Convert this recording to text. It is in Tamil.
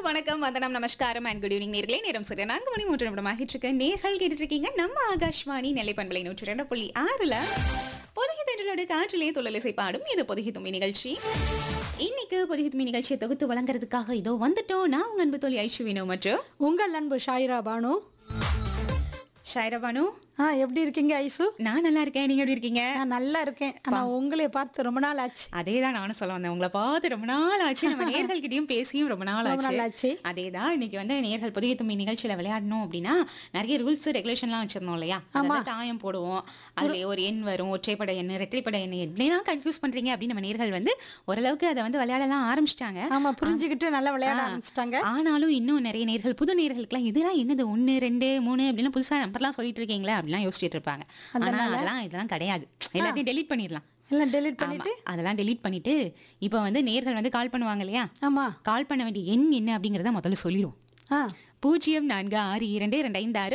வணக்கம் வந்தனம் நமஸ்காரம் அண்ட் குட் ஈவினிங் நேர்களே நேரம் சரி நான்கு மணி மூன்று நிமிடம் ஆகிட்டு இருக்க நேர்கள் கேட்டுட்டு இருக்கீங்க நம்ம ஆகாஷ்வாணி நெல்லை பண்பலை நூற்றி ரெண்டு புள்ளி ஆறுல பொதுகி தென்றலோட காற்றிலே துள்ளலிசை பாடும் இது பொதுகி தும்மி நிகழ்ச்சி இன்னைக்கு பொதுகி தும்மி நிகழ்ச்சியை தொகுத்து வழங்குறதுக்காக இதோ வந்துட்டோம் நான் உங்க அன்பு தோழி ஐஷுவினோ மற்றும் உங்கள் அன்பு ஷாயிரா பானு ஷைரபானு ஆ எப்படி இருக்கீங்க ஐசு நான் நல்லா இருக்கேன் நீங்க எப்படி இருக்கீங்க நான் நல்லா இருக்கேன் ஆனா உங்களை பார்த்து ரொம்ப நாள் ஆச்சு அதே தான் நானும் சொல்ல வந்தேன் உங்களை பார்த்து ரொம்ப நாள் ஆச்சு நம்ம நேர்கள்கிட்டயும் பேசியும் ரொம்ப நாள் ரொம்ப நாள் ஆச்சு ஆச்சு அதே தான் இன்னைக்கு வந்து நேர்கள் புதிய தும்மி நிகழ்ச்சியில விளையாடணும் அப்படின்னா நிறைய ரூல்ஸ் ரெகுலேஷன்லாம் வச்சிருந்தோம் இல்லையா அதாவது தாயம் போடுவோம் அதுல ஒரு எண் வரும் ஒற்றைப்படை எண் இரட்டைப்படை எண் எப்படிலாம் கன்ஃபியூஸ் பண்றீங்க அப்படின்னு நம்ம நேர்கள் வந்து ஓரளவுக்கு அதை வந்து விளையாடலாம் ஆரம்பிச்சிட்டாங்க ஆமா புரிஞ்சுக்கிட்டு நல்லா விளையாட ஆ. ஆரம்பிச்சிட்டாங்க ஆனாலும் இன்னும் நிறைய நேர்கள் புது நேர்களுக்குலாம் இதெல்லாம் என்னது ஒன்னு ரெண்டு மூணு அப்படின்னு புதுசா நம்பர்லாம் சொல்லிட்டு இருக்கீங்களா அப்படிலாம் யோசிச்சுட்டு இருப்பாங்க ஆனா அதெல்லாம் இதெல்லாம் கிடையாது எல்லாத்தையும் டெலீட் பண்ணிடலாம் எல்லாம் டெலிட் ஆமா, பண்ணிட்டு அதெல்லாம் டெலீட் பண்ணிட்டு இப்போ வந்து நேர்கள் வந்து கால் பண்ணுவாங்க இல்லையா ஆமா கால் பண்ண வேண்டிய எண் என்ன அப்படிங்கறத முதல்ல சொல்லிடுவோம் ஆ பூஜ்ஜியம் நான்கு ஆறு இரண்டு இரண்டு ஐந்து ஆறு